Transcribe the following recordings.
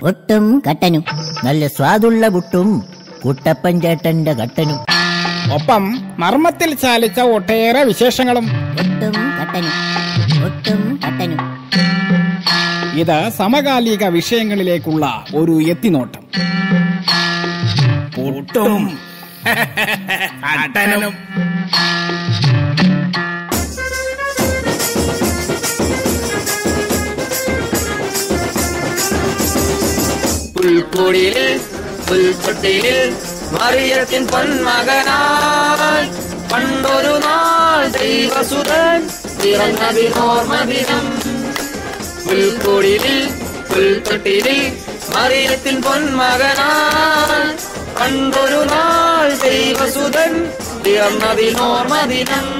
ഒട്ടും കട്ടനും നല്ല സ്വാദുള്ള പുട്ടും കുട്ടപ്പൻ ചേട്ടന്റെ കട്ടനും ഒപ്പം മർമ്മത്തിൽ ചാലിച്ച ഒട്ടേറെ വിശേഷങ്ങളും ഒട്ടും കട്ടനും ഒട്ടും കട്ടനും ഇത് സമകാലിക വിഷയങ്ങളിലേക്കുള്ള ഒരു എത്തിനോട്ടം പുട്ടും അട്ടനും പുൽക്കുടിലിൽ പുൽത്തൊട്ടിലിൽ മറിയത്തിൻ പൊന്മകനായി പണ്ടൊരു നാൾ ദൈവസുതൻ പിറന്നതിനോർമ്മദിനം പുൽക്കുടിലിൽ പുൽത്തൊട്ടിലിൽ മറിയത്തിൻ പൊന്മകനായി പണ്ടൊരു നാൾ ദൈവസുതൻ പിറന്നതിനോർമ്മദിനം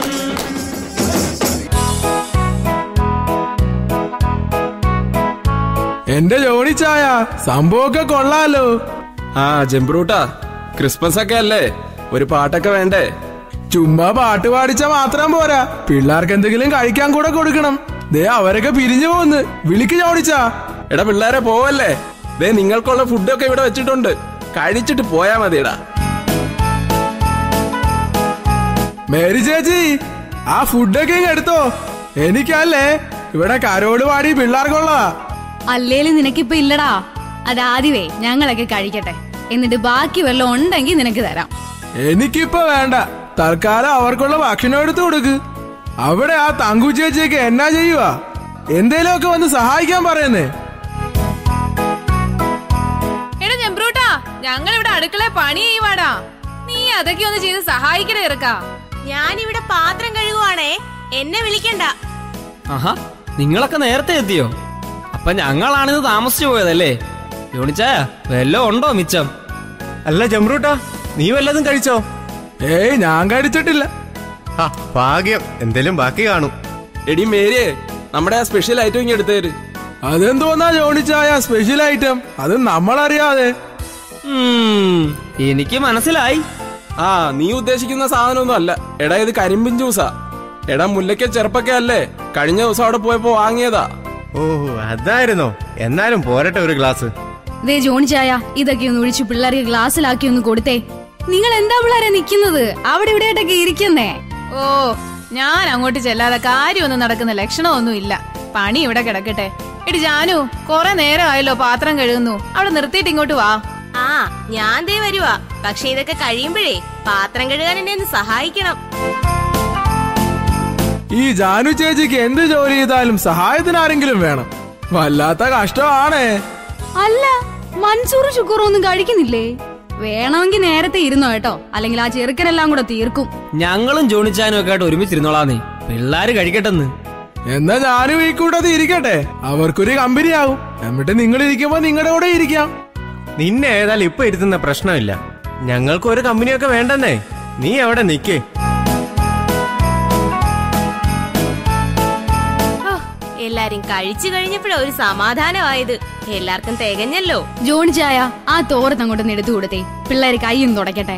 എന്റെ ജോണി ചായ സംഭവമൊക്കെ കൊള്ളാലോ ആ ജംബ്രൂട്ടാ ക്രിസ്മസ് ഒക്കെ അല്ലേ ഒരു പാട്ടൊക്കെ വേണ്ടേ ചുമ്മാ പാട്ട് പാടിച്ചാ മാത്രം പോരാ പിള്ളേർക്ക് എന്തെങ്കിലും കഴിക്കാൻ കൂടെ കൊടുക്കണം ദേ അവരൊക്കെ പിരിഞ്ഞു പോന്ന് വിളിക്ക് ജോണിച്ചാ എടാ പിള്ളേരെ പോവല്ലേ ദേ നിങ്ങൾക്കുള്ള ഫുഡൊക്കെ ഇവിടെ വെച്ചിട്ടുണ്ട് കഴിച്ചിട്ട് പോയാ മതിയെടാ മേരി ചേച്ചി ആ ഫുഡൊക്കെ ഇങ്ങ് എടുത്തോ എനിക്കല്ലേ ഇവിടെ കരോട് പാടി പിള്ളേർക്കുള്ളതാ അല്ലേലും നിനക്കിപ്പോ ഇല്ലടാ അതാദ്യമേ ഞങ്ങളൊക്കെ കഴിക്കട്ടെ എന്നിട്ട് ബാക്കി വല്ലതും ഉണ്ടെങ്കിൽ നിനക്ക് തരാം എനിക്കിപ്പോ വേണ്ട തൽക്കാലം അവർക്കുള്ള ഭക്ഷണം എടുത്തു കൊടുക്ക് അവിടെ ആ തങ്കു ചേച്ചിയൊക്കെ എന്നാ ചെയ്യുവാ എന്തേലുമൊക്കെ വന്ന് സഹായിക്കാൻ പറയുന്നേ എടാ ചെമ്പ്രൂട്ടാ ഞങ്ങൾ ഇവിടെ അടുക്കള പണി ചെയ്യുവാടാ നീ അതൊക്കെ ഒന്ന് ചെയ്ത് സഹായിക്കണേ ഇറക്കാ ഞാനിവിടെ പാത്രം കഴുകുവാണേ എന്നെ വിളിക്കണ്ട ആഹാ നിങ്ങളൊക്കെ നേരത്തെ എത്തിയോ അപ്പൊ ഞങ്ങളാണിത് താമസിച്ചു പോയതല്ലേ യോണിച്ചായ വല്ലതും ഉണ്ടോ മിച്ചം അല്ല ജമ്രൂട്ടാ നീ വല്ലതും കഴിച്ചോ ഏയ് ഞാൻ കഴിച്ചിട്ടില്ല ആ ഭാഗ്യം എന്തേലും ബാക്കി കാണും എടി മേരിയെ നമ്മുടെ ആ സ്പെഷ്യൽ ഐറ്റം ഇങ്ങ് എടുത്തേര് അതെന്തോന്നാ ജോണിച്ചായ സ്പെഷ്യൽ ഐറ്റം അത് നമ്മളറിയാതെ ഉം, എനിക്ക് മനസ്സിലായി ആ നീ ഉദ്ദേശിക്കുന്ന സാധനമൊന്നും അല്ല എടാ ഇത് കരിമ്പിൻ ജ്യൂസാ എടാ മുല്ലയ്ക്ക ചെറുപ്പൊക്കെ അല്ലേ കഴിഞ്ഞ ദിവസം അവിടെ പോയപ്പോ വാങ്ങിയതാ ഓ അതായിരുന്നോ എന്നാലും പോരട്ടെ ഒരു ഗ്ലാസ് ദേ ജോണിച്ചായ ഇതൊക്കെ ഒന്ന് ഒഴിച്ച് പിള്ളേർക്ക് ഗ്ലാസ്സിലാക്കി ഒന്ന് കൊടുത്തേ നിങ്ങൾ എന്താ പിള്ളേരെ നിക്കുന്നത് അവിടെ ഇവിടെയായിട്ടൊക്കെ ഇരിക്കുന്നേ ഓ ഞാൻ അങ്ങോട്ട് ചെല്ലാതെ കാര്യമൊന്നും നടക്കുന്ന ലക്ഷണമൊന്നും ഇല്ല പണി ഇവിടെ കിടക്കട്ടെ എടി ജാനു കൊറേ നേരമായല്ലോ പാത്രം കഴുകുന്നു അവിടെ നിർത്തിയിട്ട് ഇങ്ങോട്ട് വാ ആ ഞാൻ ദേ വരുവാ പക്ഷെ ഇതൊക്കെ കഴിയുമ്പോഴേ പാത്രം കഴുകാൻ എന്നെ ഒന്ന് സഹായിക്കണം ഈ ജാനു ചേച്ചിക്ക് എന്ത് ജോലി ചെയ്താലും സഹായത്തിന് ആരെങ്കിലും വേണം വല്ലാത്ത കഷ്ടമാണേ അല്ല മൻസൂർ ഷുക്കൂറും ഒന്നും കഴിക്കുന്നില്ലേ വേണമെങ്കിൽ നേരത്തെ ഇരുന്നോ കേട്ടോ അല്ലെങ്കിൽ ആ ചെറുക്കനെല്ലാം കൂടെ തീർക്കും ഞങ്ങളും ജോണിച്ചാനും ഒക്കെ ആയിട്ട് ഒരുമിച്ചിരുന്നോളാന്നേ പിള്ളാര് കഴിക്കട്ടെന്ന് എന്നാ ഞാനും ഈ കൂട്ടത്തിൽ ഇരിക്കട്ടെ അവർക്കൊരു കമ്പനി ആവും എന്നിട്ട് നിങ്ങൾ ഇരിക്കുമ്പോ നിങ്ങളുടെ കൂടെ ഇരിക്കാം നിന്നെ ഏതായാലും ഇപ്പൊ ഇരുത്തുന്ന പ്രശ്നമില്ല ഞങ്ങൾക്ക് ഒരു കമ്പനിയൊക്കെ വേണ്ടെന്നേ നീ അവിടെ നിക്കേ ഹോ, എല്ലാരും കഴിച്ചു കഴിഞ്ഞപ്പോഴാ ഒരു സമാധാനമായത് എല്ലാവർക്കും തികഞ്ഞല്ലോ ജോണിച്ചായ ആ തോരത്ത് അങ്ങോട്ടൊന്ന് എടുത്തു കൊടുത്തേ പിള്ളേര് കൈയും തുടക്കട്ടെ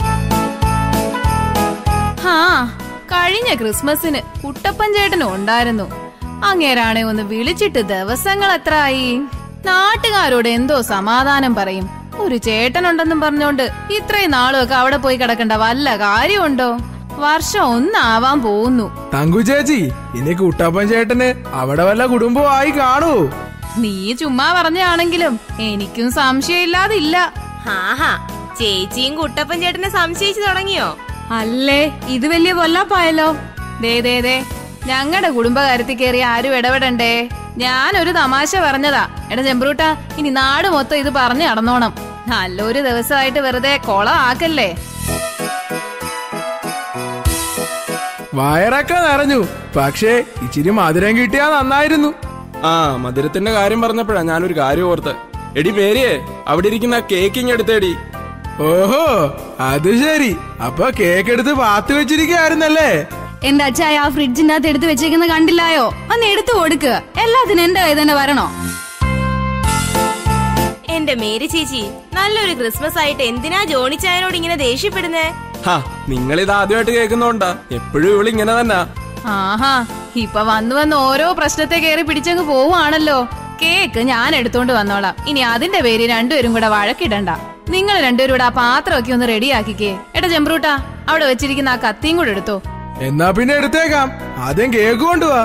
ഹാ കഴിഞ്ഞ ക്രിസ്മസിന് കുട്ടപ്പൻ ചേട്ടനും ഉണ്ടായിരുന്നു അങ്ങേരാണെ ഒന്ന് വിളിച്ചിട്ട് ദിവസങ്ങൾ എത്ര ആയി നാട്ടുകാരോട് എന്തോ സമാധാനം പറയും ഒരു ചേട്ടനുണ്ടെന്നും പറഞ്ഞോണ്ട് ഇത്രയും നാളുമൊക്കെ അവിടെ പോയി കിടക്കണ്ട വല്ല കാര്യമുണ്ടോ വർഷം ഒന്നാവാൻ പോകുന്നു തങ്കു ചേച്ചി ഇനി കുട്ടപ്പൻ ചേട്ടന് അവിടെ വല്ല കുടുംബമായി കാണൂ നീ ചുമ്മാ പറഞ്ഞാണെങ്കിലും എനിക്കും സംശയമില്ലാതില്ല ഹാഹാ ചേച്ചിയും കുട്ടപ്പൻ ചേട്ടനെ സംശയിച്ചു തുടങ്ങിയോ അല്ലേ ഇത് വലിയ പൊല്ലാപ്പായല്ലോ ദേ ദേ ദേ ഞങ്ങളുടെ കുടുംബകാര്യത്തിൽ കയറി ആരും ഇടപെടണ്ടേ ഞാനൊരു തമാശ പറഞ്ഞതാ എടാ ചെമ്പ്രൂട്ട ഇനി നാട് മൊത്തം ഇത് പറഞ്ഞു നടന്നോണം നല്ലൊരു ദിവസമായിട്ട് വെറുതെ കൊളം ആക്കല്ലേ വയറൊക്കെ നിറഞ്ഞു പക്ഷേ ഇച്ചിരി മധുരം കിട്ടിയാ നന്നായിരുന്നു ആ മധുരത്തിന്റെ കാര്യം പറഞ്ഞപ്പോഴാ ഞാനൊരു കാര്യം ഓർത്ത് എടി മേരിയെ അവിടെ ഇരിക്കുന്ന കേക്കിങ് എടുത്തേടി ഓഹോ അത് ശരി അപ്പൊ കേക്ക് എടുത്ത് പാത്ത് വെച്ചിരിക്കായിരുന്നല്ലേ എന്റെ അച്ചായ ആ ഫ്രിഡ്ജിന്റെ അകത്ത് എടുത്തു വെച്ചേക്കുന്ന കണ്ടില്ലായോ ഒന്ന് എടുത്തു കൊടുക്കുക എല്ലാത്തിനും എന്റെ കൈ തന്നെ വരണോ എന്റെ മേരി ചേച്ചി നല്ലൊരു ക്രിസ്മസ് ആയിട്ട് എന്തിനാ ജോണിച്ചായനോട് ഇങ്ങനെ ദേഷ്യപ്പെടുന്നേ ഹാ നിങ്ങളിത് ആദ്യമായിട്ട് കേൾക്കുന്നോണ്ടാ എപ്പോഴും ഇവള് ഇങ്ങനെ തന്നെ ആഹാ ഇപ്പൊ വന്നു വന്ന് ഓരോ പ്രശ്നത്തെ കയറി പിടിച്ചങ്ങ് പോവാണല്ലോ കേക്ക് ഞാൻ എടുത്തോണ്ട് വന്നോളാം ഇനി അതിന്റെ പേര് രണ്ടുപേരും കൂടെ വഴക്കിടണ്ട നിങ്ങൾ രണ്ടുപേരും കൂടെ ആ പാത്രമൊക്കെ ഒന്ന് റെഡിയാക്കിക്കേ എടാ ജംബ്രൂട്ടാ അവിടെ വെച്ചിരിക്കുന്ന ആ കത്തിയും കൂടെ എടുത്തോ എന്നാ പിന്നെ എടുത്തേക്കാം ആദ്യം കേക്ക് കൊണ്ടുവാ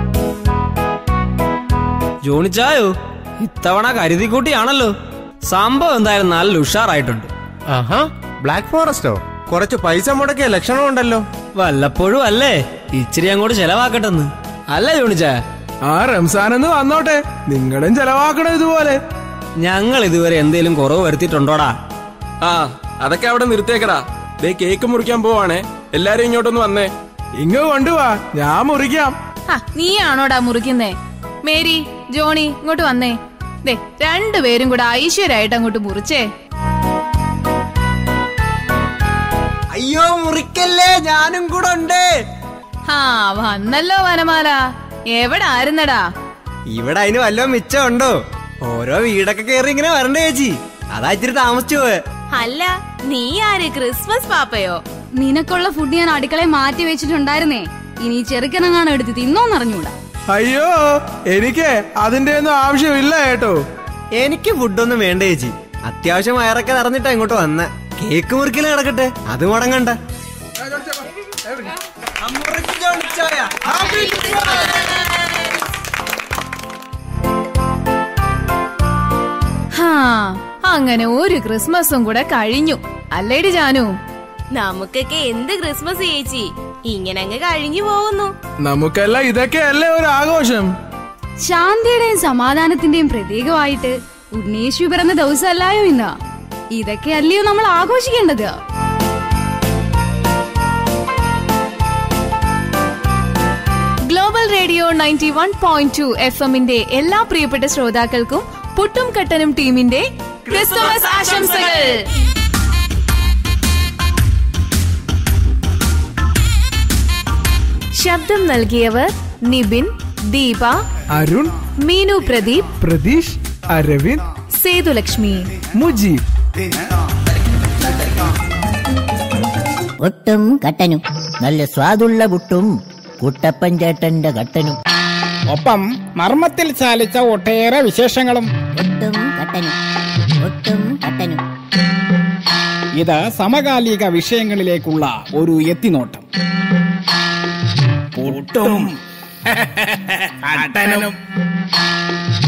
ജോണിച്ചായോ ഇത്തവണ കരുതിക്കൂട്ടിയാണല്ലോ സംഭവം എന്തായാലും നല്ല ഉഷാറായിട്ടുണ്ട് ആഹാ ബ്ലാക്ക് ഫോറസ്റ്റോ കുറച്ച് പൈസ മുടക്കിയ ലക്ഷണമുണ്ടല്ലോ വല്ലപ്പോഴും അല്ലേ ഇച്ചിരി അങ്ങോട്ട് ചെലവാക്കട്ടെന്ന് അല്ലേ ജോണിച്ചായ ആ റംസാനെന്ന് വന്നോട്ടെ നിങ്ങളും ചെലവാക്കണം ഇതുപോലെ ഞങ്ങൾ ഇതുവരെ എന്തേലും കുറവ് വരുത്തിയിട്ടുണ്ടോടാ ആ അതൊക്കെ അവിടെ നിർത്തേക്കടാ ദേ കേക്ക് മുറിക്കാൻ പോവാണേ എല്ലാരും ഇങ്ങോട്ടൊന്ന് വന്നേ ഇങ്ങ് കൊണ്ടുവാ ഞാൻ മുറിക്കാം ആ നീയാണോടാ മുറിക്കുന്നേ മേരി ജോണി ഇങ്ങോട്ട് വന്നേ ദേ രണ്ടുപേരും കൂടെ ഐശ്വര്യമായിട്ട് അങ്ങോട്ട് മുറിച്ചേ അയ്യോ മുറിക്കല്ലേ ഞാനും കൂടെ ഉണ്ട് ആ വന്നല്ലോ വനമാല എവിടെ ആയിരുന്നടാ ഇവിടെ അതിന് വല്ലോ മിച്ചമുണ്ടോ ഓരോ വീടൊക്കെ കയറി ഇങ്ങനെ വരണ്ടേ ചേച്ചി അതാ ഇച്ചിരി താമസിച്ചു പോയെ അല്ല നീ ആര് ക്രിസ്മസ് പാപ്പയോ നിനക്കുള്ള ഫുഡ് ഞാൻ അടുക്കളയിൽ മാറ്റി വെച്ചിട്ടുണ്ടായിരുന്നേ ഇനി ചെറുക്കനെങ്ങാണ് എടുത്ത് തിന്നോന്നറിഞ്ഞൂടാ അയ്യോ എനിക്ക് അതിന്റെ ഒന്നും ആവശ്യമില്ല കേട്ടോ എനിക്ക് ഫുഡൊന്നും വേണ്ട ചേച്ചി അത്യാവശ്യം വയറൊക്കെ നിറഞ്ഞിട്ടാ ഇങ്ങോട്ട് വന്ന കേക്ക് മുറിക്കല് കിടക്കട്ടെ അത് മുടങ്ങണ്ട ഹാ അങ്ങനെ ഒരു ക്രിസ്മസും കൂടെ കഴിഞ്ഞു അല്ലേടി ജാനു നമുക്കൊക്കെ എന്ത് ക്രിസ്മസ് ചേച്ചി ഇങ്ങനെ അങ്ങ് കഴിഞ്ഞു പോകുന്നു നമുക്കെല്ലാം ഇതൊക്കെയല്ലേ ഒരു ആഘോഷം ശാന്തിയുടെയും സമാധാനത്തിന്റെയും പ്രതീകമായിട്ട് ഉണ്ണീശു പിറന്ന ദിവസമല്ലായോ ഇന്ന് ഇതൊക്കെ അല്ലയോ നമ്മൾ ആഘോഷിക്കേണ്ടത് global radio ninety one point two F എമ്മിന്റെ എല്ലാ പ്രിയപ്പെട്ട ശ്രോതാക്കൾക്കും പുട്ടും കട്ടനും ടീമിന്റെ ക്രിസ്തുമസ് ആശംസകൾ ശബ്ദം നൽകിയവർ നിബിൻ ദീപ അരുൺ മീനു പ്രദീപ് പ്രതീഷ് അരവിന്ദ് സേതുലക്ഷ്മി മുജീബ് ഒട്ടും കട്ടനും നല്ല സ്വാദുള്ള പുട്ടും കുട്ടപ്പൻ ചേട്ടന്റെ കട്ടനും ഒപ്പം മർമ്മത്തിൽ ചാലിച്ച ഒട്ടേറെ വിശേഷങ്ങളും ഒട്ടും കട്ടനും ഒട്ടും കട്ടനും ഇത് സമകാലിക വിഷയങ്ങളിലേക്കുള്ള ഒരു എത്തിനോട്ടം പുട്ടും കട്ടനും